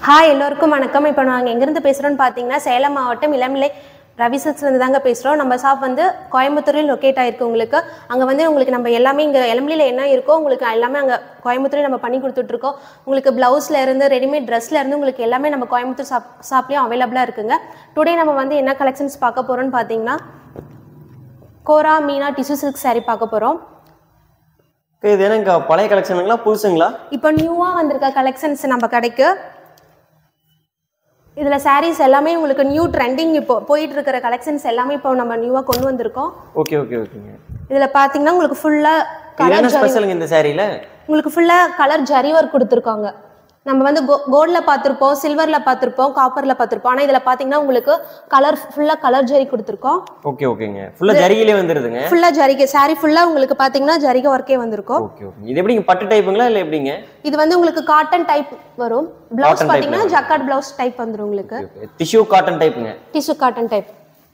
Hi எல்லோருக்கும் வணக்கம் இப்போ நாங்கள் எங்கேருந்து பேசுகிறோன்னு பார்த்தீங்கன்னா சேலம் மாவட்டம் இளம்பிள்ளை ரவி சில்க்ஸ்லேருந்து தாங்க பேசுகிறோம் நம்ம ஷாப் வந்து கோயம்புத்தூரில் லொக்கேட் ஆயிருக்கு உங்களுக்கு அங்கே வந்து உங்களுக்கு நம்ம எல்லாமே இங்கே இளம்பிள்ளையில் என்ன இருக்கோ உங்களுக்கு எல்லாமே அங்கே கோயம்புத்தூரில் நம்ம பண்ணி கொடுத்துட்ருக்கோம் உங்களுக்கு ப்ளவுஸில் இருந்து ரெடிமேட் ட்ரெஸ்ல இருந்து உங்களுக்கு எல்லாமே நம்ம கோயம்புத்தூர் ஷாப் ஷாப்லேயும் அவைலபிளாக இருக்குங்க டுடே நம்ம வந்து என்ன கலெக்ஷன்ஸ் பார்க்க போகிறோம்னு பார்த்தீங்கன்னா kora meena tissue silk saree பார்க்க போகிறோம் இது என்னங்க பழைய கலெக்ஷனுங்களா புதுசுங்களா இப்போ நியூவாக வந்திருக்க கலெக்ஷன்ஸ் நம்ம கடைக்கு இதில் sarees எல்லாமே உங்களுக்கு நியூ ட்ரெண்டிங் இப்போ போயிட்டு இருக்கிற கலெக்ஷன்ஸ் எல்லாமே இப்போ நம்ம நியூவாக கொண்டு வந்திருக்கோம் ஓகே ஓகே ஓகேங்க இதில் பார்த்தீங்கன்னா உங்களுக்கு ஃபுல்லாக இது என்ன கலர் ஜரி ஸ்பெஷலுங்க இந்த சாரியில உங்களுக்கு ஃபுல்லாக கலர் ஜரி ஒர்க் கொடுத்துருக்காங்க நம்ம வந்து கோ கோல்டில் பார்த்துருப்போம் சில்வரில் பார்த்துருப்போம் காப்பரில் பார்த்துருப்போம் ஆனால் இதில் பார்த்தீங்கன்னா உங்களுக்கு கலர் ஃபுல்லாக கலர் ஜரி கொடுத்துருக்கோம் ஓகே ஓகேங்க ஃபுல்லா ஜரிகிலே வந்துருதுங்க ஃபுல்லாக ஜரிகை saree ஃபுல்லாக உங்களுக்கு பார்த்தீங்கன்னா ஜரிகை ஒர்க்கே வந்திருக்கும் ஓகே ஓகே இது எப்படிங்க பட்டு டைப்புங்களா இல்ல எப்படிங்க இது வந்து உங்களுக்கு காட்டன் டைப் வரும் ப்ளவுஸ் Cotton type பார்த்தீங்கன்னா ஜக்கார்ட் ப்ளவுஸ் டைப் வந்துடும் உங்களுக்கு டிஷ்யூ காட்டன் டைப்புங்க டிஷ்யூ காட்டன் டைப்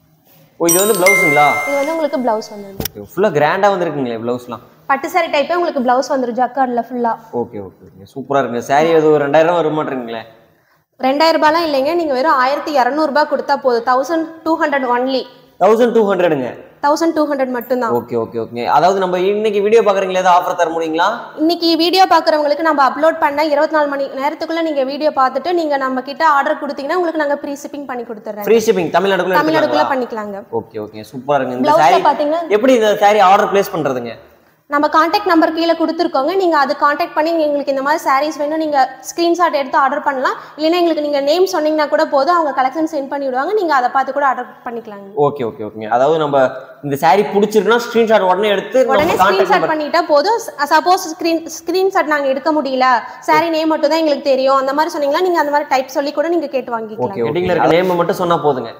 ஓ இது வந்து பிளவுஸுங்களா இது வந்து உங்களுக்கு ப்ளவுஸ் வந்துடும் ஓகே ஃபுல்லா கிராண்டா வந்திருக்குங்களே பிளவுஸ்லாம் பட்டு saree டைப்பே உங்களுக்கு ப்ளவுஸ் வந்துடும் ஜக்கார்டில் ஃபுல்லாக ஓகே ஓகே ஓகே சூப்பரா இருக்குங்க சாரி அது ஒரு ரெண்டாயிரம் வர மாட்டேங்குங்களே ரெண்டாயிரம் ரூபாய்லாம் இல்லைங்க நீங்கள் வெறும் ஆயிரத்தி இரநூறுபா கொடுத்தா போதும் thousand two hundred only thousand two ஹண்ட்ரடுங்க தௌசண்ட் டூ ஹண்ட்ரட் மட்டும்தான் ஓகே ஓகே ஓகே அதாவது நம்ம இன்னைக்கு வீடியோ பாக்குறீங்களா ஏதாவது ஆஃபர் தர முடியுங்களா இன்னைக்கு வீடியோ பார்க்குறவங்களுக்கு நம்ம அப்லோட் பண்ண இருபத்தி நாலு மணி நேரத்துக்குள்ள நீங்கள் வீடியோ பார்த்துட்டு நீங்கள் நம்ம கிட்ட ஆர்டர் கொடுத்தீங்கன்னா உங்களுக்கு நாங்கள் ப்ரீ ஷிப்பிங் பண்ணி கொடுத்துட்றோம் ஃப்ரீ ஷிப்பிங் தமிழ்நாடுக்குள்ள தமிழ்நாடுக்குள்ள எடுத்துக்கலாங்களா பண்ணிக்கலாங்க ஓகே ஓகே சூப்பரா இருக்குங்க இந்த ப்ளவுஸில் சாரி பார்த்தீங்கன்னா எப்படி இந்த சாரி ஆர்டர் பிளேஸ் பண்றதுங்க நம்ம காண்டாக்ட் நம்பர் கீழே கொடுத்துருக்கோங்க நீங்கள் அது காண்டாக்ட் பண்ணி எங்களுக்கு இந்த மாதிரி சாரீஸ் வேணும் நீங்கள் ஸ்க்ரீன்ஷாட் எடுத்து ஆர்டர் பண்ணலாம் இல்லைன்னா எங்களுக்கு நீங்கள் நேம் சொன்னீங்கன்னா கூட போதும் அவங்க கலெக்ஷன் சென்ட் பண்ணி விடுவாங்க நீங்கள் அதை பார்த்து கூட ஆர்டர் பண்ணிக்கலாங்க ஓகே ஓகே ஓகேங்க அதாவது நம்ம இந்த சாரி பிடிச்சிருக்குன்னா ஸ்கிரீன்ஷாட் உடனே எடுத்து உடனே நம்ம கான்டாக்ட் ஸ்க்ரீன்ஷாட் நம்பர் பண்ணிட்டா போதும் சப்போஸ் ஸ்க்ரீன் ஸ்க்ரீன்ஷாட் நாங்கள் எடுக்க முடியல சாரி நேம் மட்டும் தான் எங்களுக்கு தெரியும் அந்த மாதிரி சொன்னீங்கன்னா நீங்கள் அந்த மாதிரி டைப் சொல்லி கூட நீங்கள் கேட்டு வாங்கிக்கலாம் ஓகே ஹெட்டிங்ல இருக்க நேம் மட்டும் சொன்னா போதுங்க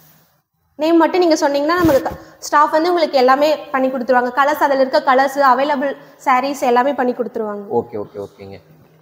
நேம் மட்டும் நீங்கள் சொன்னீங்கன்னா நமக்கு ஸ்டாஃப் வந்து உங்களுக்கு எல்லாமே பண்ணி கொடுத்துருவாங்க கலர்ஸ் அதில் இருக்க கலர்ஸ் அவைலபிள் sarees எல்லாமே பண்ணி கொடுத்துருவாங்க ஓகே ஓகே ஓகேங்க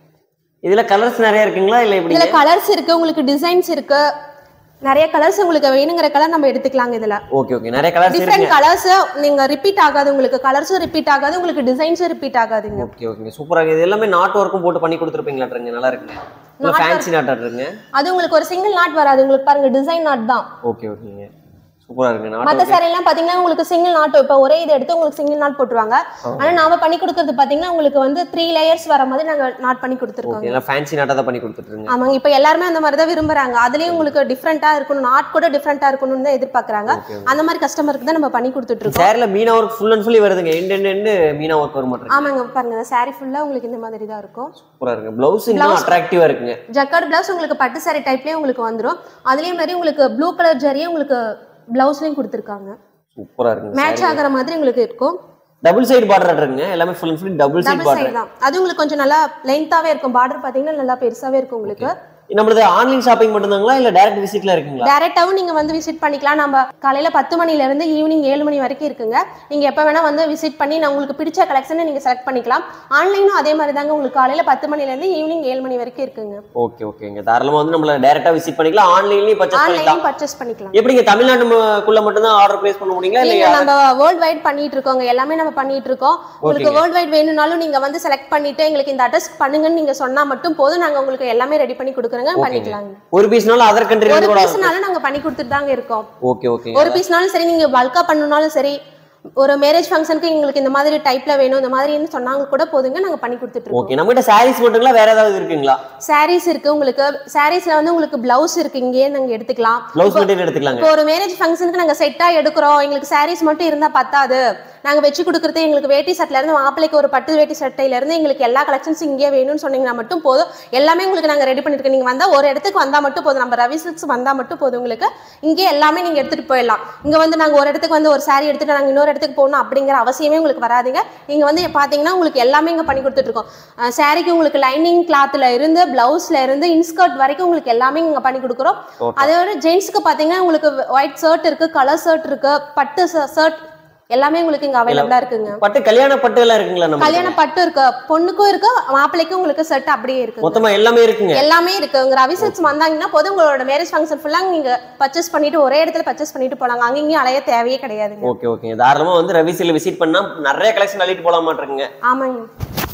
இதுல கலர்ஸ் நிறைய இருக்குங்களா இல்ல எப்படிங்க இதில் கலர்ஸ் இருக்கு உங்களுக்கு டிசைன்ஸ் இருக்கு நிறைய கலர்ஸ் உங்களுக்கு வேணுங்கிற கலர் நம்ம எடுத்துக்கலாங்க இதில் ஓகே ஓகே நிறைய கலர்ஸ் டிஃப்ரெண்ட் இருக்குங்க கலர்ஸ் நீங்க ரிப்பீட் ஆகாது உங்களுக்கு கலர்ஸும் ரிப்பீட் ஆகாது உங்களுக்கு டிசைன்ஸும் ரிப்பீட் ஆகாதுங்க ஓகே ஓகேங்க சூப்பரா இருக்கு இது எல்லாமே நாட் ஒர்க்கும் போட்டு பண்ணி கொடுத்துருப்பீங்களாட்டுருங்க நல்லா இருக்குங்க நல்லா ஃபேன்சி நாட்டாட்டுருங்க அது உங்களுக்கு ஒரு சிங்கிள் நாட் வராது உங்களுக்கு பாருங்க டிசைன் நாட் தான் ஓகே ஓகேங்க சூப்பரா இருக்குங்க நாட் மற்ற saree எல்லாம் பாத்தீங்கன்னா உங்களுக்கு சிங்கிள் நாட் இப்போ ஒரே இதை எடுத்து உங்களுக்கு சிங்கிள் நாட் போட்டுருவாங்க ஆனா நாம பண்ணி கொடுக்கறது பாத்தீங்கன்னா உங்களுக்கு வந்து த்ரீ லேயர்ஸ் வர மாதிரி நாங்க நாட் பண்ணி கொடுத்துருக்கோம் ஓகே எல்லாம் ஃபேன்சி நாட்டா தான் பண்ணி கொடுத்துட்டுருங்க ஆமாங்க இப்போ எல்லாருமே அந்த மாதிரி தான் விரும்புறாங்க அதுலயும் உங்களுக்கு டிஃப்ரெண்டா இருக்கணும் நாட் கூட டிஃப்ரெண்டா இருக்கணும்னு தான் எதிர்பார்க்கறாங்க Okay, அந்த மாதிரி கஸ்டமருக்கு தான் நம்ம பண்ணி கொடுத்துட்டு இருக்கோம் சேரில் meena work full and fully வருதுங்க end end end meena work வர மாட்டேங்க ஆமாங்க பாருங்க saree ஃபுல்லா உங்களுக்கு இந்த மாதிரி தான் இருக்கும் சூப்பரா இருக்கு பிளவுஸ் இன்னும் அட்ராக்டிவா இருக்குங்க ஜக்கார்ட் பிளவுஸ் உங்களுக்கு பட்டு saree டைப்லயே உங்களுக்கு வந்துரும் அதுலயும் மாதிரி உங்களுக்கு ப்ளூ கலர் ஜரியே உங்களுக்கு பிளவுஸ்லயும் கொடுத்துருக்காங்க சூப்பரா இருக்குங்க மேட்ச் ஆகுற மாதிரி உங்களுக்கு இருக்கும் டபுள் சைடு பார்டர் இருக்குங்க எல்லாமே full and full double side double border side தான் அது உங்களுக்கு கொஞ்சம் நல்லா லென்த்தாவே இருக்கும் பார்டர் பாத்தீங்கன்னா நல்லா பெருசாவே இருக்கும் உங்களுக்கு நம்மளது ஆன்லைன் ஷாப்பிங் மட்டும்தாங்களா இல்ல டைரக்ட் விசிட்ல இருக்குங்களா டேரெக்டாகவும் நீங்கள் வந்து விசிட் பண்ணிக்கலாம் நம்ம காலையில் பத்து மணிலேருந்து ஈவினிங் ஏழு மணி வரைக்கும் இருக்குங்க நீங்கள் எப்போ வேணால் வந்து விசிட் பண்ணி நான் உங்களுக்கு பிடிச்ச கலெக்ஷனை நீங்கள் செலக்ட் பண்ணிக்கலாம் ஆன்லைனும் அதே மாதிரி தாங்க உங்களுக்கு காலையில் பத்து மணிலேருந்து ஈவினிங் ஏழு மணி வரைக்கும் இருக்குங்க ஓகே ஓகேங்க தாராளமா வந்து நம்மள டைரக்டா விசிட் பண்ணிக்கலாம் ஆன்லைன்லயும் பர்ச்சேஸ் பண்ணிக்கலாம் ஆன்லைனும் பர்ச்சேஸ் பண்ணிக்கலாம் எப்படிங்க தமிழ்நாட்டுக்குள்ள மட்டும்தான் ஆர்டர் பிளேஸ் பண்ண முடியுங்களா நீங்க இல்ல நம்ம வேர்ல்ட் வைட் பண்ணிட்டு இருக்கோங்க எல்லாமே நம்ம பண்ணிட்டு இருக்கோம் உங்களுக்கு வேர்ல்ட் வைட் வேணும்னாலும் நீங்க வந்து செலக்ட் பண்ணிட்டு எங்களுக்கு இந்த அட்ரஸ் பண்ணுங்கன்னு நீங்க சொன்னா மட்டும் போதும் நாங்க உங்களுக்கு எல்லாமே ரெடி பண்ணி கொடுக்குறோங்க பண்ணிக்கலாங்க ஒரு பீஸ்னாலும் அதர் கண்ட்ரில ஒரு கூட பீஸ்னாலும் நாங்க பண்ணி கொடுத்துட்டு தாங்க இருக்கோம் ஓகே ஓகே ஒரு பீஸ்னாலும் சரி நீங்க பல்கா பண்ணணும்னாலும் சரி ஒரு மேரேஜ் ஃபங்க்ஷனுக்கு எங்களுக்கு இந்த மாதிரி டைப்ல வேணும் இந்த மாதிரின்னு சொன்னாங்க கூட போதுங்க நாங்க பண்ணி கொடுத்துட்டு இருக்கோம் ஓகே நம்ம கிட்ட சாரீஸ் மட்டுங்களா வேற ஏதாவது இருக்குங்களா சாரீஸ் இருக்கு உங்களுக்கு சாரீஸ்ல வந்து உங்களுக்கு பிளவுஸ் இருக்கு இங்கேயே நாங்க எடுத்துக்கலாம் ப்ளவுஸ் மெட்டீரியல் எடுத்துக்கலாங்க இப்போ ஒரு மேரேஜ் ஃபங்க்ஷனுக்கு நாங்க செட்டா எடுக்கிறோம் எங்களுக்கு சாரீஸ் மட்டும் இருந்தா பத்தாது நாங்க வச்சு கொடுக்குறது எங்களுக்கு வேட்டி சட்டையில இருந்து மாப்பிளைக்கு ஒரு பட்டு வேட்டி சட்டையில இருந்து எங்களுக்கு எல்லா கலெக்ஷன்ஸ் இங்கே வேணும்னு சொன்னீங்கன்னா மட்டும் போதும் எல்லாமே உங்களுக்கு நாங்க ரெடி பண்ணிருக்கோம் நீங்க வந்தா ஒரு இடத்துக்கு வந்தா மட்டும் போதும் நம்ம ரவி சில்க்ஸ் வந்தா மட்டும் போதும் உங்களுக்கு இங்கே எல்லாமே நீங்க எடுத்துட்டு போயிடலாம் இங்க வந்து நாங்க ஒரு இடத்துக்கு வந்து ஒரு saree எடுத்துட்டு நாங்க இன்னொரு இடத்துக்கு போகணும் அப்படிங்கிற அவசியமே உங்களுக்கு வராதுங்க நீங்க வந்து பாத்தீங்கன்னா உங்களுக்கு எல்லாமே இங்க பண்ணி கொடுத்துட்டு இருக்கோம் சாரிக்கு உங்களுக்கு லைனிங் கிளாத்ல இருந்து பிளவுஸ்ல இருந்து இன்ஸ்கர்ட் வரைக்கும் உங்களுக்கு எல்லாமே இங்க பண்ணி கொடுக்குறோம் Okay. அதோட ஜென்ஸ்க்கு பாத்தீங்கன்னா உங்களுக்கு ஒயிட் ஷர்ட் இருக்கு கலர் ஷர்ட் இருக்கு பட்டு ஷர்ட் எல்லாமே உங்களுக்கு இங்க அவைலபிளா இருக்குங்க பட்டு கல்யாண பட்டு எல்லாம் இருக்குங்களா நம்ம கல்யாண பட்டு இருக்கு பொண்ணுக்கும் இருக்கு மாப்பிள்ளைக்கும் உங்களுக்கு செட் அப்படியே இருக்கு மொத்தமா எல்லாமே இருக்குங்க எல்லாமே இருக்கு உங்க ரவி சில்க்ஸ் வந்தாங்கன்னா போதும் உங்களோட மேரேஜ் ஃபங்க்ஷன் ஃபுல்லா நீங்க பர்ச்சேஸ் பண்ணிட்டு ஒரே இடத்துல பர்ச்சேஸ் பண்ணிட்டு போலாங்க அங்க இங்கேயும் அலைய தேவையே கிடையாதுங்க ஓகே ஓகே தாராளமா வந்து ரவிசில விசிட் பண்ணா நிறைய கலெக்ஷன் அள்ளிட்டு போலாம் மாட்டிருக்குங்க ஆமாங்க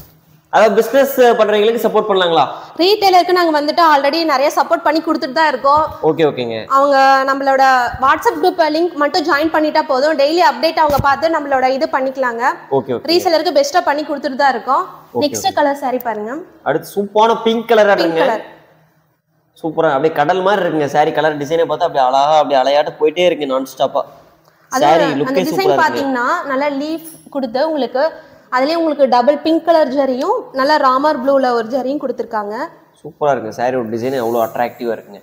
அதாவது பிசினஸ் பண்றவங்களுக்கு சப்போர்ட் பண்ணலாங்களா ரீட்டைலருக்கு நாங்க வந்துட்டு ஆல்ரெடி நிறைய சப்போர்ட் பண்ணி கொடுத்துட்டு தான் இருக்கோம் ஓகே ஓகேங்க அவங்க நம்மளோட வாட்ஸ்அப் குரூப் லிங்க் மட்டும் ஜாயின் பண்ணிட்டா போதும் டெய்லி அப்டேட் அவங்க பார்த்து நம்மளோட இது பண்ணிக்கலாங்க ஓகே ஓகே ரீசெலருக்கு பெஸ்ட்டாக பண்ணி கொடுத்துட்டு தான் இருக்கோம் நெக்ஸ்ட் கலர் saree பாருங்க அடுத்து சூப்பான பிங்க் கலரா பிங்க் இருக்குங்க கலர் சூப்பரா அப்படியே கடல் மாதிரி இருக்குங்க saree கலர் டிசைனை பார்த்தா அப்படியே அழகா அப்படியே அலையாட்டு போயிட்டே இருக்கு நான் ஸ்டாப்பா அது saree அந்த லுக்கே டிசைன் சூப்பரா இருக்கு பாத்தீங்கன்னா நல்லா லீஃப் கொடுத்து உங்களுக்கு அதுலயே உங்களுக்கு டபுள் பிங்க் கலர் ஜரியும் நல்லா ராமர் ப்ளூல ஒரு ஜரியும் கொடுத்துருக்காங்க சூப்பரா இருக்குங்க saree ஒரு டிசைன் அவ்வளோ அட்ராக்டிவா இருக்குங்க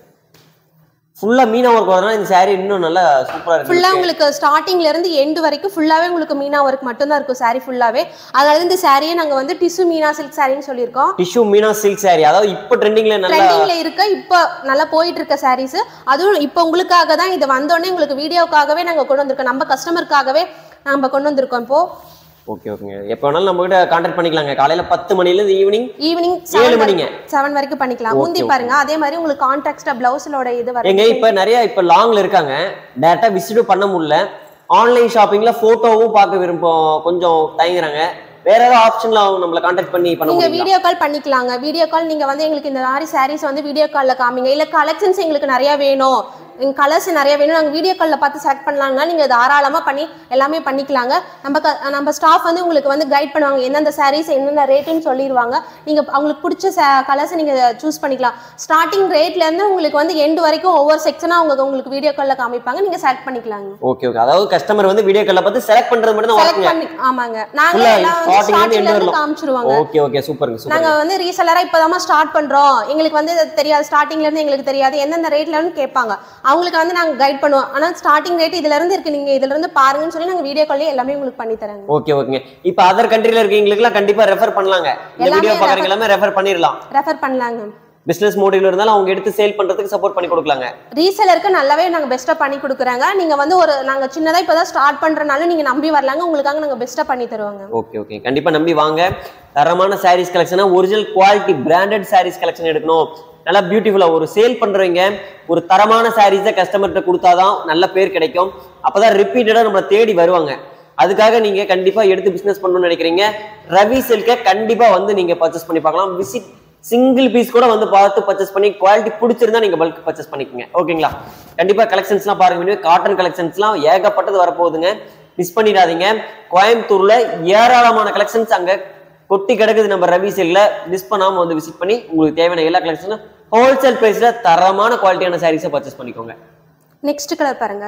ஃபுல்லா மீனா ஒர்க் வரதுனால இந்த saree இன்னும் நல்லா சூப்பரா இருக்கு ஃபுல்லா உங்களுக்கு ஸ்டார்டிங்ல இருந்து எண்டு வரைக்கும் ஃபுல்லாவே உங்களுக்கு மீனா ஒர்க் மட்டும் தான் இருக்கும் saree ஃபுல்லாவே அதனால இந்த சாரியை நாங்க வந்து டிசு மீனா சில்க் சாரின்னு சொல்லியிருக்கோம் டிஷ்யூ மீனா சில்க் saree அதாவது இப்போ ட்ரெண்டிங்ல நல்லா ட்ரெண்டிங்ல இருக்க இப்போ நல்லா போயிட்டு இருக்க சாரீஸ் அதுவும் இப்போ உங்களுக்காக தான் இது வந்தோடனே உங்களுக்கு வீடியோக்காகவே நாங்க கொண்டு வந்திருக்கோம் நம்ம கஸ்டமருக்காகவே நம்ம கொண்டு வந்திருக்கோம் இப்போ ஓகே ஓகேங்க எப்போ வேணாலும் நம்ம கிட்ட கான்டாக்ட் பண்ணிக்கலாங்க காலையில பத்து மணில இருந்து ஈவினிங் ஈவினிங் ஏழு மணிங்க செவன் வரைக்கும் பண்ணிக்கலாம் முந்தி பாருங்க அதே மாதிரி உங்களுக்கு கான்ட்ராக்டா பிளவுஸோட இது எங்க வரும் இப்ப நிறைய இப்ப லாங்ல இருக்காங்க டேரக்டா விசிட் பண்ண முடியல ஆன்லைன் ஷாப்பிங்ல போட்டோவும் பார்க்க விரும்பும் கொஞ்சம் தயங்குறாங்க வேற ஏதாவது ஆப்ஷன்ல அவங்க நம்மள கான்டாக்ட் பண்ணி பண்ண நீங்க முடியுங்களா வீடியோ கால் பண்ணிக்கலாங்க வீடியோ கால் நீங்க வந்து எங்களுக்கு இந்த மாதிரி சாரீஸ் வந்து வீடியோ கால்ல காமிங்க இல்ல கலெக்ஷன்ஸ் எங்களுக்கு நிறைய வேணும் கலர்ஸ் நிறைய வேணும் நாங்க வீடியோ கால்ல பார்த்து செலக்ட் பண்ணலாம்னா நீங்க தாராளமா பண்ணி எல்லாமே பண்ணிக்கலாங்க நம்ம க- நம்ம ஸ்டாஃப் வந்து உங்களுக்கு வந்து கைட் பண்ணுவாங்க எந்தெந்த சாரீஸ் என்னென்ன ரேட்டுன்னு சொல்லிடுவாங்க நீங்க அவங்களுக்கு பிடிச்ச கலர்ஸ் நீங்க சூஸ் பண்ணிக்கலாம் ஸ்டார்டிங் ரேட்ல இருந்து உங்களுக்கு வந்து எண்டு வரைக்கும் ஒவ்வொரு செக்ஷனா அவங்க உங்களுக்கு வீடியோ கால்ல காமிப்பாங்க நீங்க செலக்ட் பண்ணிக்கலாங்க ஓகே ஓகே அதாவது கஸ்டமர் வந்து வீடியோ கால்ல பார்த்து செலக்ட் பண்றது மட்டும் தான் செலக்ட் வாங்குங்க பண்ணி ஆமாங்க நாங்க Full ஆ எல்லாம் வந்து starting ல இருந்து ஸ்டார்டிங்ல end இருந்து வரலாம். காமிச்சிருவாங்க ஓகே ஓகே சூப்பருங்க சூப்பர் நாங்க வந்து ரீசெல்லரா இப்போதாம்மா ஸ்டார்ட் பண்றோம் எங்களுக்கு வந்து இது தெரியாது ஸ்டார்டிங்ல இருந்து எங்களுக்கு தெரியாது எந்தெந்த ரேட்லன்னு கேட்பாங்க அவங்களுக்கு வந்து நாங்க கைட் பண்ணுவோம் ஆனா ஸ்டார்டிங் ரேட் இதுல இருந்து இருக்கு நீங்க இதுல இருந்து பாருங்கன்னு சொல்லி நாங்க வீடியோ கால்ல எல்லாமே உங்களுக்கு பண்ணி தராங்க ஓகே ஓகேங்க இப்ப அதர் கண்ட்ரில இருக்கீங்களுக்குலாம் கண்டிப்பா ரெஃபர் பண்ணலாங்க இந்த எல்லாமே வீடியோ பாக்குறவங்க எல்லாமே ரெஃபர் பண்ணிடலாம் ரெஃபர் பண்ணலாங்க பிசினஸ் மோடிவ்ல இருந்தாலும் அவங்க எடுத்து சேல் பண்றதுக்கு சப்போர்ட் பண்ணி கொடுக்கலாங்க ரீசெலருக்கு நல்லாவே நாங்க பெஸ்ட்டா பண்ணி கொடுக்குறாங்க நீங்க வந்து ஒரு நாங்க சின்னதா இப்பதான் ஸ்டார்ட் பண்றனால நீங்க நம்பி வரலாங்க உங்களுக்காக நாங்க பெஸ்ட்டா பண்ணி தருவாங்க ஓகே ஓகே கண்டிப்பா நம்பி வாங்க தரமான சாரீஸ் கலெக்ஷனா original quality branded sarees collection எடுக்கணும் நல்லா பியூட்டிஃபுல்லா ஒரு சேல் பண்றவங்க ஒரு தரமான சாரீஸை கஸ்டமர்கிட்ட கொடுத்தாதான் நல்ல பேர் கிடைக்கும் அப்பதான் ரிப்பீட்டடா நம்மளை தேடி வருவாங்க அதுக்காக நீங்க கண்டிப்பா எடுத்து பிசினஸ் பண்ணணும்னு நினைக்கிறீங்க ரவி சில்கை கண்டிப்பா வந்து நீங்க பர்ச்சேஸ் பண்ணி பார்க்கலாம் விசிட் சிங்கிள் பீஸ் கூட வந்து பார்த்து பர்ச்சேஸ் பண்ணி குவாலிட்டி பிடிச்சிருந்தா நீங்க பல்க் பர்ச்சேஸ் பண்ணிக்கோங்க ஓகேங்களா கண்டிப்பா கலெக்ஷன்ஸ்லாம் பாருங்க காட்டன் கலெக்ஷன்ஸ்லாம் ஏகப்பட்டது வரப்போகுதுங்க மிஸ் பண்ணிடாதீங்க கோயம்புத்தூர்ல ஏராளமான கலெக்ஷன்ஸ் அங்க கொட்டி கிடக்குது நம்ம ரவி சேல்ல மிஸ் பண்ணாம வந்து விசிட் பண்ணி உங்களுக்கு தேவையான எல்லா கலெக்ஷனும் ஹோல்சேல் பிரைஸ்ல தரமான குவாலிட்டியான சாரீஸை பர்ச்சேஸ் பண்ணிக்கோங்க நெக்ஸ்ட் கலர் பாருங்க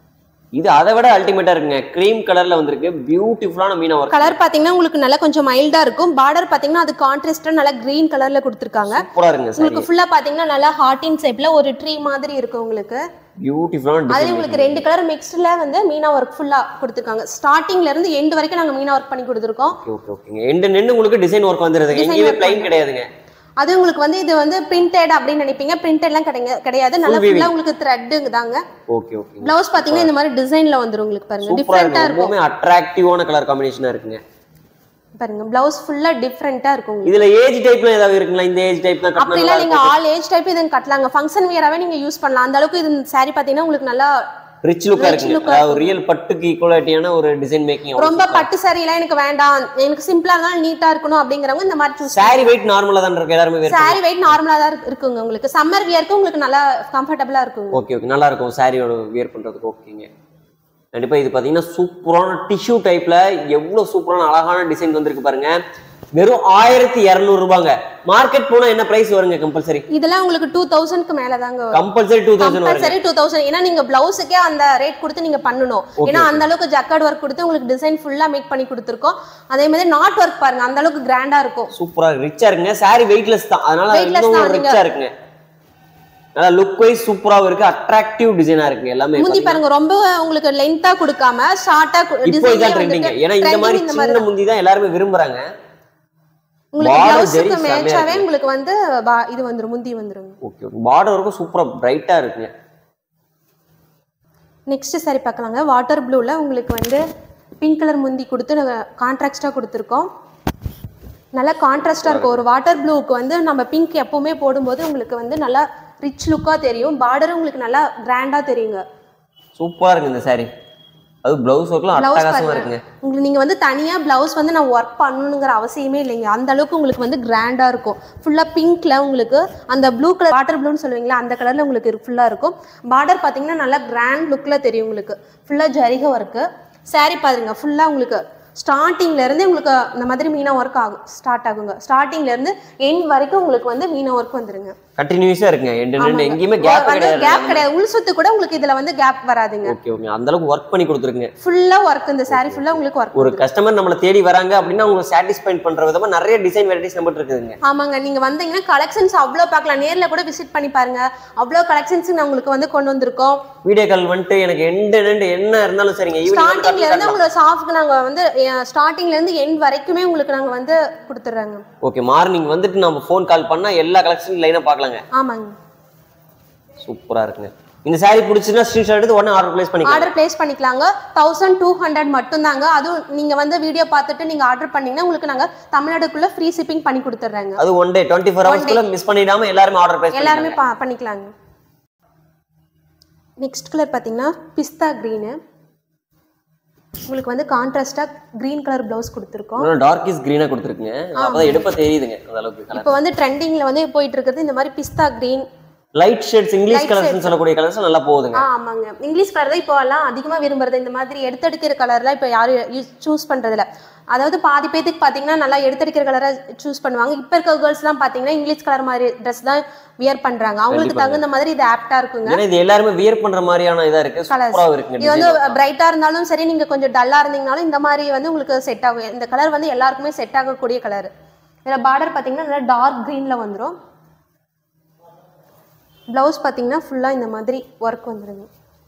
இது அதை விட அல்டிமேட்டா இருக்குங்க க்ரீம் கலர்ல வந்திருக்கு பியூட்டிஃபுல்லான மீனா ஒர்க் கலர் பாத்தீங்கன்னா உங்களுக்கு நல்லா கொஞ்சம் மைல்டா இருக்கும் பார்டர் பாத்தீங்கன்னா அது கான்ட்ராஸ்டா நல்லா கிரீன் கலர்ல கொடுத்துருக்காங்க சூப்பரா இருக்குங்க சாரி உங்களுக்கு ஃபுல்லா பாத்தீங்கன்னா நல்லா ஹார்டின் ஷேப்ல ஒரு ட்ரீ மாதிரி இருக்கும் உங்களுக்கு பியூட்டிஃபுல்லான அதுல டிசைன் உங்களுக்கு ரெண்டு கலர் மிக்ஸ்ட்ல வந்து மீனா ஒர்க் ஃபுல்லா கொடுத்துருக்காங்க ஸ்டார்டிங்ல இருந்து எண்டு வரைக்கும் நாங்க மீனா ஒர்க் பண்ணி கொடுத்துருக்கோம் ஓகே ஓகே ஓகேங்க எண்டு நின்று உங்களுக்கு டிசைன் ஒர்க் வந்துருதுங்க Design எங்கேயுமே work பிளைன் கிடையாதுங்க அது உங்களுக்கு வந்து இது வந்து பிரிண்டட் அப்படின்னு நினைப்பீங்க பிரிண்டட்லாம் கிடையாது கிடையாது நல்லா Full weaving. ஃபுல்லா உங்களுக்கு த்ரெட்டுங்க தாங்க ஓகே ஓகே பிளவுஸ் பாத்தீங்கன்னா இந்த மாதிரி டிசைன்ல வந்துரும் உங்களுக்கு பாருங்க சூப்பரா டிஃப்ரெண்டா இருக்கு இருக்கும் ரொம்பவுமே அட்ராக்டிவான கலர் காம்பினேஷனா இருக்குங்க பாருங்க பிளவுஸ் ஃபுல்லா டிஃப்ரெண்டா இருக்கும் உங்களுக்கு இதுல ஏஜ் டைப்ல ஏதாவது இருக்குங்களா இந்த ஏஜ் டைப் தான் கட்டினா அப்படிலாம் நல்லா நீங்க ஆல் ஏஜ் டைப் இதை கட்டலாங்க ஃபங்க்ஷன் வியராவே நீங்க யூஸ் பண்ணலாம் அந்த அளவுக்கு இது saree பாத்தீங்கன்னா உங்களுக்கு நல்லா ரிச் லுக்கா Rich இருக்குங்க look ஆ அதாவது ரியல் பட்டுக்கு ஈக்குவலாட்டியான ஒரு டிசைன் மேக்கிங் ரொம்ப பட்டு சாரிலாம் எனக்கு வேண்டாம் எனக்கு சிம்பிளா இருந்தாலும் நீட்டா இருக்கணும் அப்படிங்கிறவங்க இந்த மாதிரி சூஸ் சாரி வெயிட் நார்மலா தான் இருக்கு எல்லாருமே வேர் சாரி வெயிட் நார்மலா தான் இருக்கு- இருக்குங்க உங்களுக்கு சம்மர் வியர்க்கு உங்களுக்கு நல்லா கம்ஃபர்டபுளா இருக்குங்க ஓகே ஓகே நல்லா இருக்கும் சாரியோட வியர் பண்றதுக்கு ஓகேங்க கண்டிப்பா இது பாத்தீங்கன்னா சூப்பரான டிஷ்யூ டைப்ல எவ்வளவு சூப்பரான அழகான டிசைன் வந்திருக்கு பாருங்க வெறும் ஆயிரத்தி இரநூறு ரூபாங்க மார்க்கெட் போனா என்ன பிரைஸ் வருங்க கம்பல்சரி இதெல்லாம் உங்களுக்கு டூ தௌசண்ட்க்கு மேல தாங்க கம்பல்சரி டூ தௌசண்ட் வருங்க கம்பல்சரி டூ தௌசண்ட் ஏன்னா நீங்க பிளவுஸுக்கே அந்த ரேட் கொடுத்து நீங்க பண்ணணும் ஏன்னா அந்த அளவுக்கு ஜக்கார்ட் ஒர்க் கொடுத்து உங்களுக்கு டிசைன் ஃபுல்லா மேக் பண்ணி கொடுத்துருக்கோம் அதே மாதிரி நாட் ஒர்க் பாருங்க அந்த அளவுக்கு கிராண்டா இருக்கும் சூப்பரா ரிச்சா இருக்குங்க சாரி வெயிட்லெஸ் தான் அதனால Weightless இன்னும் தான், ரிச்சா இருக்குங்க நல்லா லுக் வைஸ் சூப்பராவும் இருக்கு அட்ராக்டிவ் டிசைனா இருக்குங்க எல்லாமே முந்தி பாருங்க ரொம்ப உங்களுக்கு லென்த்தா கொடுக்காம ஷார்ட்டா இப்போ இதான் ட்ரெண்டிங் ஏன்னா இந்த மாதிரி இந்த மாதிரி சின்ன முந்தி தான் எல்லாருமே விரும்புறாங்க உங்களுக்கு Border பிளவுஸுக்கு ஜரி செமையா மேட்சாவே இருக்கு. உங்களுக்கு வந்து பா- இது வந்துரும் முந்தி வந்துரும் ஓகே பார்டர் வரைக்கும் சூப்பரா பிரைட்டா இருக்குங்க நெக்ஸ்ட் சாரி பார்க்கலாங்க வாட்டர் ப்ளூவில் உங்களுக்கு வந்து பிங்க் கலர் முந்தி கொடுத்து நாங்கள் கான்ட்ராக்டாக கொடுத்துருக்கோம் நல்லா கான்ட்ராஸ்டாக இருக்கும் ஒரு வாட்டர் ப்ளூவுக்கு வந்து நம்ம பிங்க் எப்பவுமே போடும்போது உங்களுக்கு வந்து நல்லா ரிச் லுக்காக தெரியும் பார்டரும் உங்களுக்கு நல்லா கிராண்டாக தெரியுங்க சூப்பரா இருக்கு இந்த சாரி அது பிளவுஸ் ஒர்க்லாம் Blouse அட்டகாசமா பாருங்க. இருக்குங்க உங்களுக்கு நீங்க வந்து தனியா பிளவுஸ் வந்து நான் ஒர்க் பண்ணணுங்கிற அவசியமே இல்லைங்க அந்த அளவுக்கு உங்களுக்கு வந்து கிராண்டா இருக்கும் ஃபுல்லா பிங்க்ல உங்களுக்கு அந்த ப்ளூ கலர் வாட்டர் ப்ளூன்னு சொல்லுவீங்களா அந்த கலர்ல உங்களுக்கு ஃபுல்லா இருக்கும் பார்டர் பாத்தீங்கன்னா நல்லா கிராண்ட் லுக்ல தெரியும் உங்களுக்கு ஃபுல்லா ஜரிகை ஒர்க்கு saree பாருங்க ஃபுல்லா உங்களுக்கு ஸ்டார்டிங்ல இருந்து உங்களுக்கு இந்த மாதிரி மீனா ஒர்க் ஆகும் ஸ்டார்ட் ஆகுங்க ஸ்டார்டிங்ல இருந்து எண்ட் வரைக்கும் உங்களுக்கு வந்து மீனா ஒர்க் வந்துருங்க கண்டினியூஸா இருக்குங்க எண்டு ரெண்டு ஆமாங்க. எங்கேயுமே கேப் வந்து கிடையாது கேப் கிடையாது உள் சுத்து கூட உங்களுக்கு இதுல வந்து கேப் வராதுங்க ஓகே ஓகே அந்த அளவுக்கு ஒர்க் பண்ணி கொடுத்துருக்குங்க ஃபுல்லா ஒர்க் இந்த saree ஃபுல்லா உங்களுக்கு ஒர்க் ஒரு கஸ்டமர் நம்மள தேடி வராங்க அப்படின்னா அவங்க சாட்டிஸ்ஃபை பண்ற விதமா நிறைய டிசைன் வெரைட்டிஸ் நம்மகிட்ட இருக்குதுங்க ஆமாங்க நீங்க வந்தீங்கன்னா கலெக்ஷன்ஸ் அவ்வளோ பார்க்கலாம் நேர்ல கூட விசிட் பண்ணி பாருங்க அவ்வளோ கலெக்ஷன்ஸ் நான் உங்களுக்கு வந்து கொண்டு வந்திருக்கோம் வீடியோ கால் வந்துட்டு எனக்கு எண்டு ரெண்டு என்ன இருந்தாலும் சரிங்க ஸ்டார்டிங்ல இருந்து ஈவினிங் உங்களுக்கு சாஃப்ட்க்கு நாங்க வந்து ஸ்டார்டிங்ல இருந்து எண்ட் வரைக்குமே உங்களுக்கு நாங்க வந்து கொடுத்துட்றாங்க ஓகே மார்னிங் வந்துட்டு நம்ம ஃபோன் கால் பண்ணா எல்லா கலெக்ஷன் லைனா பார்க்கலாங்க ஆமாங்க சூப்பரா இருக்குங்க இந்த saree பிடிச்சுன்னா ஸ்கிரீன்ஷாட் எடுத்து உடனே ஆர்டர் பிளேஸ் பண்ணிக்கலாம் ஆர்டர் பிளேஸ் பண்ணிக்கலாங்க தௌசண்ட் டூ ஹண்ட்ரட் மட்டும்தாங்க அதுவும் நீங்க வந்து வீடியோ பார்த்துட்டு நீங்க ஆர்டர் பண்ணீங்கன்னா உங்களுக்கு நாங்க தமிழ்நாடுக்குள்ள ஃப்ரீ ஷிப்பிங் பண்ணி கொடுத்துட்றாங்க அது ஒன் டே டுவெண்ட்டி ஃபோர் ஹவர்ஸ்க்குள்ள மிஸ் பண்ணிடாம எல்லாருமே ஆர்டர் பிளேஸ் எல்லாருமே பா பண்ணிக்கலாங்க நெக்ஸ்ட் கலர் பார்த்தீங்கன்னா பிஸ்தா க்ரீனு உங்களுக்கு வந்து கான்ட்ராஸ்டாக க்ரீன் கலர் ப்ளவுஸ் கொடுத்துருக்கோம் டார்க்கிஸ் கிரீனா கொடுத்துருக்குங்க அப்பதான் எடுப்ப தெரியுதுங்க அந்த அளவுக்கு கலர் இப்போ வந்து ட்ரெண்டிங்கில் வந்து போயிட்டு இருக்கிறது இந்த மாதிரி பிஸ்தா green light shades English Light colours சொல்லக்கூடிய கலர்ஸ் நல்லா போகுதுங்க ஆ ஆமாங்க இங்கிலீஷ் கலர் தான் இப்போ எல்லாம் அதிகமாக விரும்புறது இந்த மாதிரி எடுத்தெடுக்கிற கலர்லாம் இப்போ யாரும் சூஸ் பண்ணுறதில்ல அதாவது பாதி பேத்துக்கு பார்த்தீங்கன்னா நல்லா எடுத்தெடுக்கிற கலரை சூஸ் பண்ணுவாங்க இப்போ இருக்க கேர்ள்ஸ்லாம் பார்த்தீங்கன்னா இங்கிலீஷ் கலர் மாதிரி ட்ரெஸ் தான் வியர் பண்ணுறாங்க அவங்களுக்கு கண்டிப்பாங்க. தகுந்த மாதிரி இது ஆப்டாக இருக்குங்க ஏன்னா இது எல்லாருமே வியர் பண்ற மாதிரியான இதா இருக்கு Colours. சூப்பரா இருக்குங்க இது வந்து design. பிரைட்டா இருந்தாலும் சரி நீங்க கொஞ்சம் டல்லா இருந்தீங்கனாலும் இந்த மாதிரி வந்து உங்களுக்கு செட் ஆகும் இந்த கலர் வந்து எல்லாருக்குமே செட் ஆகக்கூடிய கலர் இதில் பார்டர் பார்த்தீங்கன்னா நல்லா டார்க் க்ரீன்ல வந்துடும் ப்ளவுஸ் பார்த்தீங்கன்னா ஃபுல்லாக இந்த மாதிரி ஒர்க் வந்துருங்க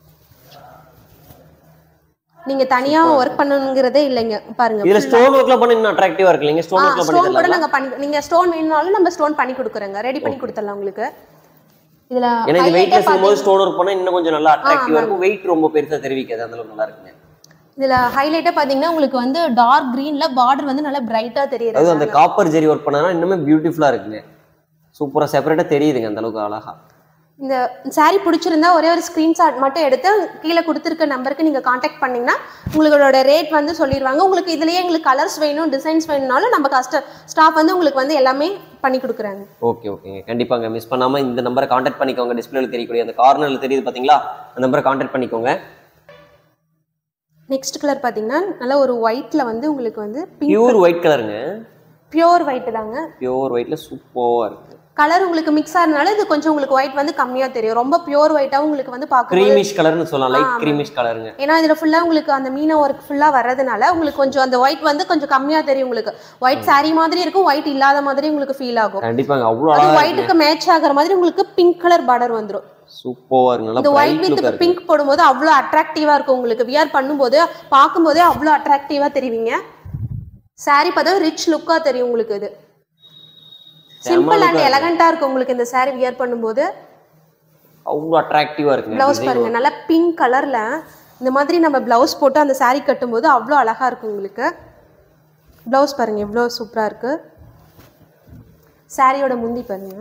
நீங்க தனியா ஒர்க் பண்ணணுங்கிறதே இல்லைங்க பாருங்க இதுல ஸ்டோன் ஒர்க்லாம் பண்ண இன்னும் அட்ராக்டிவா இருக்கு இல்லைங்க ஸ்டோன் ஒர்க்லாம் பண்ணி ஸ்டோன் கூட தரலாம் நாங்க பண்ணி நீங்க ஸ்டோன் வேணும்னாலும் நம்ம ஸ்டோன் பண்ணி கொடுக்குறோங்க ரெடி பண்ணி கொடுத்துடலாம் உங்களுக்கு இதுல ஏன்னா இது highlight ஏ வெயிட்லெஸ் போது பாத்தீங்கன்னா- ஸ்டோன் ஒர்க் பண்ணா இன்னும் கொஞ்சம் நல்லா அட்ராக்டிவா இருக்கும் வெயிட் ரொம்ப பெருசா தெரிவிக்காது அந்த அளவுக்கு நல்லா இருக்குங்க இதுல ஹைலைட்டா பாத்தீங்கன்னா உங்களுக்கு வந்து டார்க் கிரீன்ல பார்டர் வந்து நல்லா பிரைட்டா தெரியுது அதுவும் அந்த காப்பர் ஜெரி ஒர்க் பண்ணா இன்னுமே பியூட்டிஃபுல்லா இருக்குங்க சூப்பரா செப்பரேட்டா தெரியுதுங்க அந்த அளவுக்கு அழகா இந்த saree பிடிச்சிருந்தா ஒரே ஒரு ஸ்க்ரீன்ஷாட் மட்டும் எடுத்து கீழே கொடுத்துருக்க நம்பருக்கு நீங்கள் காண்டாக்ட் பண்ணீங்கன்னா உங்களோட ரேட் வந்து சொல்லிடுவாங்க உங்களுக்கு இதுலயே எங்களுக்கு கலர்ஸ் வேணும் டிசைன்ஸ் வேணும்னாலும் நம்ம கஸ்ட ஸ்டாஃப் வந்து உங்களுக்கு வந்து எல்லாமே பண்ணி கொடுக்குறாங்க ஓகே ஓகேங்க கண்டிப்பாங்க மிஸ் பண்ணாம இந்த நம்பரை காண்டாக்ட் பண்ணிக்கோங்க டிஸ்பிளேல தெரியக்கூடிய அந்த கார்னர்ல தெரியுது பாத்தீங்களா அந்த நம்பரை காண்டாக்ட் பண்ணிக்கோங்க நெக்ஸ்ட் கலர் பார்த்தீங்கன்னா நல்லா ஒரு ஒயிட்ல வந்து உங்களுக்கு வந்து பிங்க் பியூர் ஒயிட் கலருங்க பியோர் ஒயிட் தாங்க பியூர் ஒயிட்ல சூப்பரா இருக்கு கலர் உங்களுக்கு மிக்ஸ் ஆகிறதுனால இது கொஞ்சம் உங்களுக்கு ஒயிட் வந்து கம்மியா தெரியும் ரொம்ப பியோர் ஒயிட்டாக உங்களுக்கு வந்து பார்க்க கிரீமிஷ் கலர்னு சொல்லலாம் லைட் ஆமா. கிரீமிஷ் கலருங்க ஏன்னா இதுல ஃபுல்லா உங்களுக்கு அந்த மீன ஒர்க் ஃபுல்லா வர்றதுனால உங்களுக்கு கொஞ்சம் அந்த ஒயிட் வந்து கொஞ்சம் கம்மியா தெரியும் உங்களுக்கு ஒயிட் saree மாதிரி இருக்கும் ஒயிட் இல்லாத மாதிரி உங்களுக்கு ஃபீல் ஆகும் கண்டிப்பாங்க அவ்வளோ அது அழகா இருக்குங்க ஒயிட்டுக்கு மேட்ச் ஆகுற மாதிரி உங்களுக்கு பிங்க் கலர் பார்டர் வந்துரும் சூப்பரா இருக்கு நல்லா இந்த ஒயிட் பிரைட் லுக்கா வித் இருக்கு பிங்க் போடும்போது அவ்வளோ அட்ராக்டிவா இருக்கும் உங்களுக்கு வியர் பண்ணும்போது பார்க்கும்போதே அவ்வளோ அட்ராக்டிவா தெரிவிங்க saree பார்த்தா ரிச் லுக்கா தெரியும் உங்களுக்கு இது சிம்பிள் அண்ட் look-ஆ எலகண்டா இருக்கும் உங்களுக்கு இந்த saree வியர் பண்ணும்போது அவ்வளோ அட்ராக்டிவா இருக்குங்க பிளவுஸ் design. பாருங்க நல்லா பிங்க் கலர்ல இந்த மாதிரி நம்ம பிளவுஸ் போட்டு அந்த saree கட்டும்போது அவ்வளோ அழகா இருக்கும் உங்களுக்கு பிளவுஸ் பாருங்க எவ்வளோ சூப்பரா இருக்கு சாரியோட முந்தி பாருங்க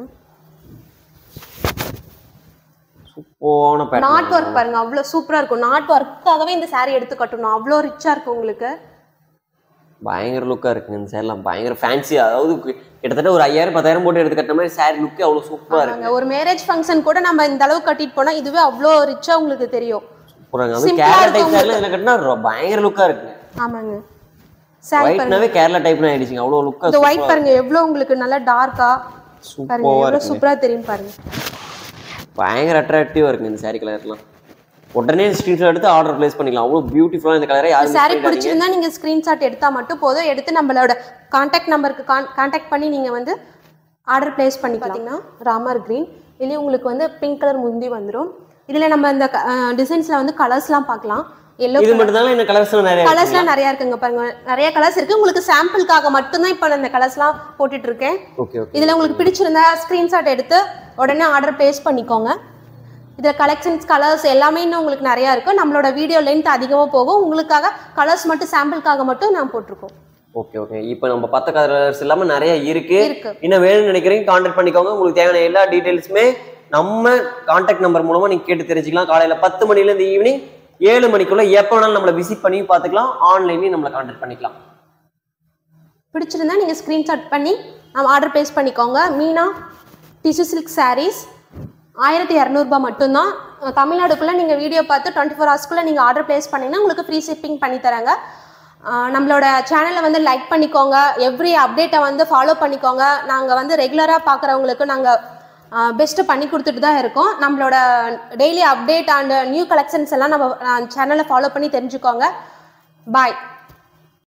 சூப்பரான பேட்டர்ன் நாட் ஒர்க் பாருங்க அவ்வளோ சூப்பரா இருக்கும் நாட் ஒர்க்காகவே இந்த saree எடுத்து கட்டணும் அவ்வளோ ரிச்சா இருக்கும் உங்களுக்கு பயங்கர லுக்கா இருக்குங்க இந்த சேரீலாம் பயங்கர ஃபேன்சி அதாவது கு- கிட்டத்தட்ட ஒரு ஐயாயிரம் பத்தாயிரம் போட்டு எடுத்து கட்டின மாதிரி சாரி லுக்கு அவ்வளோ சூப்பரா இருக்கு ஆமாங்க, ஒரு மேரேஜ் ஃபங்க்ஷன் கூட நம்ம இந்த அளவுக்கு கட்டிட்டு போனா இதுவே அவ்வளோ ரிச்சா உங்களுக்கு தெரியும் சூப்பராங்க அது Simple-ஆ கேரளா இருக்கும் டைப் சாரில இதில் கட்டினா ரொ- பயங்கர லுக்கா இருக்குங்க ஆமாங்க சாரி பாருங்க ஒயிட்னாவே கேரளா டைப்னு ஆயிடுச்சுங்க அவ்வளோ லுக்கா இந்த ஒயிட் பாருங்க எவ்வளோ உங்களுக்கு நல்லா டார்க்கா பாருங்க சூப்பரா எவ்வளோ இருக்குங்க சூப்பரா தெரியும் பாருங்க பயங்கர அட்ராக்டிவா இருக்குங்க இந்த சாரி கலர்லாம் உடனே ஸ்க்ரீன்ஷாட் எடுத்து ஆர்டர் பிளேஸ் பண்ணிக்கலாம் அவ்வளோ பியூட்டிஃபுல்லா இந்த கலரை யாரும் சாரி பிடிச்சிருந்தா நீங்க ஸ்கிரீன்ஷாட் எடுத்தா மட்டும் போதும் எடுத்து நம்மளோட காண்டாக்ட் நம்பருக்கு காண்டாக்ட் பண்ணி நீங்க வந்து ஆர்டர் பிளேஸ் பண்ணி பார்த்தீங்கன்னா ராமர் கிரீன் இதுலேயும் உங்களுக்கு வந்து பிங்க் கலர் முந்தி வந்துடும் இதுல நம்ம இந்த டிசைன்ஸ்ல வந்து கலர்ஸ்லாம் பார்க்கலாம் எல்லோ இது மட்டும் தான் இந்த கலர்ஸ் நிறைய கலர்ஸ்லாம் நிறைய இருக்குங்க பாருங்க நிறைய கலர்ஸ் இருக்கு உங்களுக்கு சாம்பிளுக்காக மட்டும்தான் இப்போ நான் இந்த கலர்ஸ்லாம் போட்டுட்டு இருக்கேன் ஓகே ஓகே இதுல உங்களுக்கு பிடிச்சிருந்தா ஸ்கிரீன்ஷாட் எடுத்து உடனே ஆர்டர் பிளேஸ் பண்ணிக்கோங்க இதில் கலெக்ஷன்ஸ் கலர்ஸ் எல்லாமே இன்னும் உங்களுக்கு நிறையா இருக்கும் நம்மளோட வீடியோ லென்த் அதிகமாக போகும் உங்களுக்காக கலர்ஸ் மட்டும் சாம்பிளுக்காக மட்டும் நான் போட்டிருக்கோம் ஓகே ஓகே இப்போ நம்ம பார்த்த கலர்ஸ் இல்லாம நிறைய இருக்கு இருக்கு இன்னும் வேணும்னு நினைக்கிறீங்க காண்டாக்ட் பண்ணிக்கோங்க உங்களுக்கு தேவையான எல்லா டீடைல்ஸுமே நம்ம காண்டாக்ட் நம்பர் மூலமா நீங்க கேட்டு தெரிஞ்சுக்கலாம் காலையில பத்து மணில இருந்து ஈவினிங் ஏழு மணிக்குள்ள எப்போ வேணாலும் நம்மளை விசிட் பண்ணி பார்த்துக்கலாம் ஆன்லைன்லேயும் நம்மளை கான்டாக்ட் பண்ணிக்கலாம் பிடிச்சிருந்தா நீங்கள் ஸ்க்ரீன்ஷாட் பண்ணி நம்ம ஆர்டர் ப்ளேஸ் பண்ணிக்கோங்க மீனா டிஷ்யூ சில்க் சாரீஸ் ஆயிரத்தி இரநூறுபா மட்டும்தான் அஹ் தமிழ்நாடுக்குள்ளே நீங்கள் வீடியோ பார்த்து டுவெண்ட்டி ஃபோர் ஹவர்ஸ்க்குள்ளே நீங்கள் ஆர்டர் ப்ளேஸ் பண்ணிங்கன்னா உங்களுக்கு ஃப்ரீ ஷிப்பிங் பண்ணி தராங்க அஹ் நம்மளோட சேனலை வந்து லைக் பண்ணிக்கோங்க எவ்ரி அப்டேட்டை வந்து ஃபாலோ பண்ணிக்கோங்க நாங்கள் வந்து ரெகுலராக பார்க்குறவங்களுக்கு நாங்கள் பெஸ்ட்டு பண்ணி கொடுத்துட்டு தான் இருக்கோம் நம்மளோட daily update and new collections எல்லாம் நம்ம சேனலை ஃபாலோ பண்ணி தெரிஞ்சுக்கோங்க பாய்